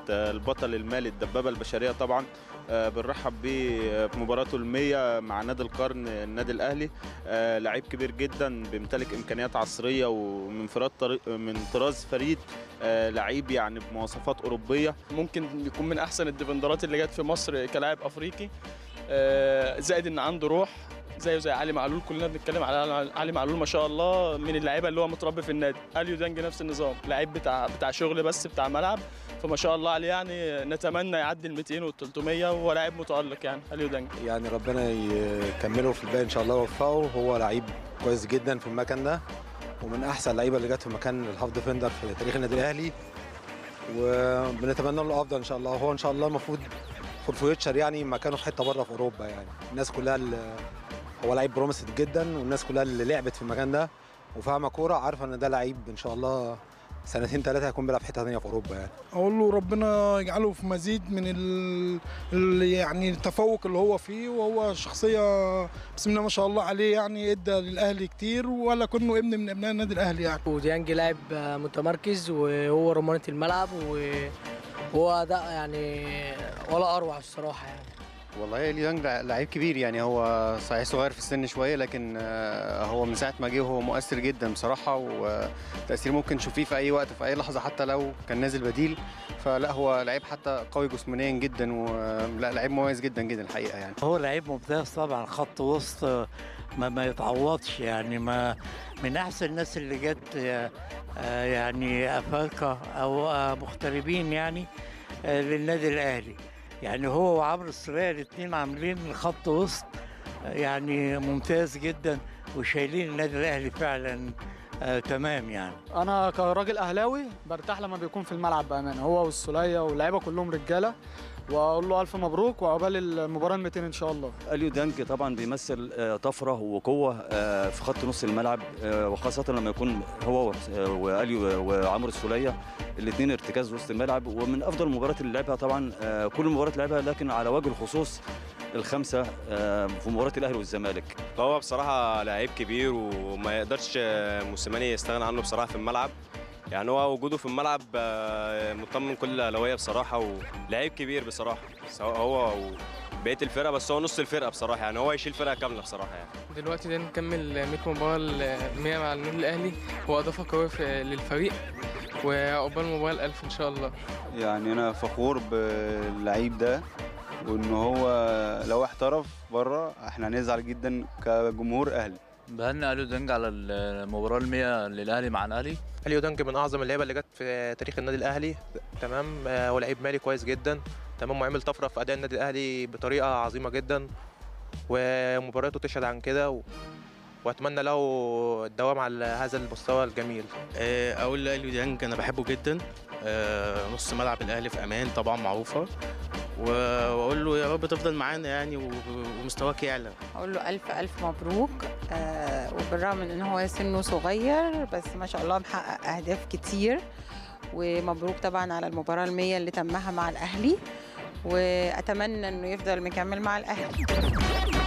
آه، البطل المالي الدبابه البشريه طبعا آه، بنرحب بيه في مباراته المية مع نادي القرن النادي الاهلي آه، لعيب كبير جدا بيمتلك امكانيات عصريه ومن فراد طريق من طراز فريد آه، لعيب يعني بمواصفات اوروبيه ممكن يكون من احسن الديفندرات اللي جت في مصر كلاعب افريقي آه، زائد ان عنده روح زيه زي علي معلول كلنا بنتكلم على علي معلول ما شاء الله من اللعيبه اللي هو متربي في النادي اليو دانج نفس النظام لعيب بتاع بتاع شغل بس بتاع ملعب فما شاء الله عليه يعني نتمنى يعدي ال 200 وال 300 وهو لاعب متالق يعني اليو دانج يعني ربنا يكمله في الباقي ان شاء الله ويوفقه هو لعيب كويس جدا في المكان ده ومن احسن اللعيبه اللي جت في مكان الهاف ديفندر في تاريخ النادي الاهلي وبنتمنى له الافضل ان شاء الله هو ان شاء الله المفروض في الفيوتشر يعني مكانه في حته بره في اوروبا يعني الناس كلها اللي هو لعيب بروميسد جدا والناس كلها اللي لعبت في المكان ده وفاهمه كوره عارفه ان ده لعيب ان شاء الله سنتين ثلاثه هيكون بيلعب في حته ثانيه في اوروبا يعني اقول له ربنا يجعله في مزيد من ال... ال... يعني التفوق اللي هو فيه وهو شخصيه بسم الله ما شاء الله عليه يعني ادى للاهلي كتير ولا كانه ابن من ابناء النادي الاهلي يعني وديانج لاعب متمركز وهو رمانة الملعب وهو ده يعني ولا اروع الصراحه يعني والله اليونج لعيب كبير يعني هو صحيح صغير في السن شويه لكن آه، هو من ساعه ما جه هو مؤثر جدا بصراحه وتاثير ممكن تشوفيه في اي وقت في اي لحظه حتى لو كان نازل بديل فلا هو لعيب حتى قوي جسمانيا جدا ولا لعيب مميز جدا جدا الحقيقه يعني هو لعيب ممتاز طبعا خط وسط ما, ما يتعوضش يعني ما من احسن الناس اللي جت آه، آه، يعني افارقه او آه، مغتربين يعني آه، للنادي الاهلي يعني هو وعمرو السولية الاثنين عاملين خط وسط آه، يعني ممتاز جدا وشايلين النادي الاهلي فعلا آه تمام يعني انا كراجل اهلاوي برتاح لما بيكون في الملعب بامانه هو والسوليه واللعيبه كلهم رجاله واقول له الف مبروك وعقبال المباراه ال 200 ان شاء الله اليو دانك طبعا بيمثل آه، طفره وقوه آه، في خط نص الملعب آه، وخاصه لما يكون هو آه، واليو وعمرو السوليه الاثنين ارتكاز وسط الملعب ومن افضل المباريات اللي لعبها طبعا آه، كل المباريات لعبها لكن على وجه الخصوص الخمسه آه، في مباراه الاهلي والزمالك هو بصراحة لعيب كبير وما يقدرش موسيماني يستغنى عنه بصراحة في الملعب يعني هو وجوده في الملعب آه، مطمن كل الأهلاوية بصراحة ولعيب كبير بصراحة سواء هو وبقية الفرقة بس هو نص الفرقة بصراحة يعني هو يشيل فرقة كاملة بصراحة يعني دلوقتي ده نكمل 100 مباراة ال 100 مع النادي الأهلي هو إضافة قوية في- للفريق وعقبال مباراة الألف إن شاء الله يعني انا فخور باللعيب ده وان هو لو احترف بره احنا هنزعل جدا كجمهور اهلي بهني اليو دينج على المباراه المية للاهلي مع الاهلي اليو دانج من اعظم اللعيبه اللي جت في تاريخ النادي الاهلي تمام آه، هو لعيب مالي كويس جدا تمام وعمل طفره في اداء النادي الاهلي بطريقه عظيمه جدا ومبارياته تشهد عن كده و... واتمنى له الدوام على هذا المستوى الجميل آه، اقول لاليو ديانج انا بحبه جدا آه، نص ملعب الاهلي في امان طبعا معروفه و- واقول له يا رب تفضل معانا يعني و- ومستواك يعلى اقول له الف الف مبروك آه وبالرغم من ان هو سنه صغير بس ما شاء الله محقق اهداف كتير ومبروك طبعا على المباراه المية اللي تمها مع الاهلي واتمنى انه يفضل مكمل مع الاهلي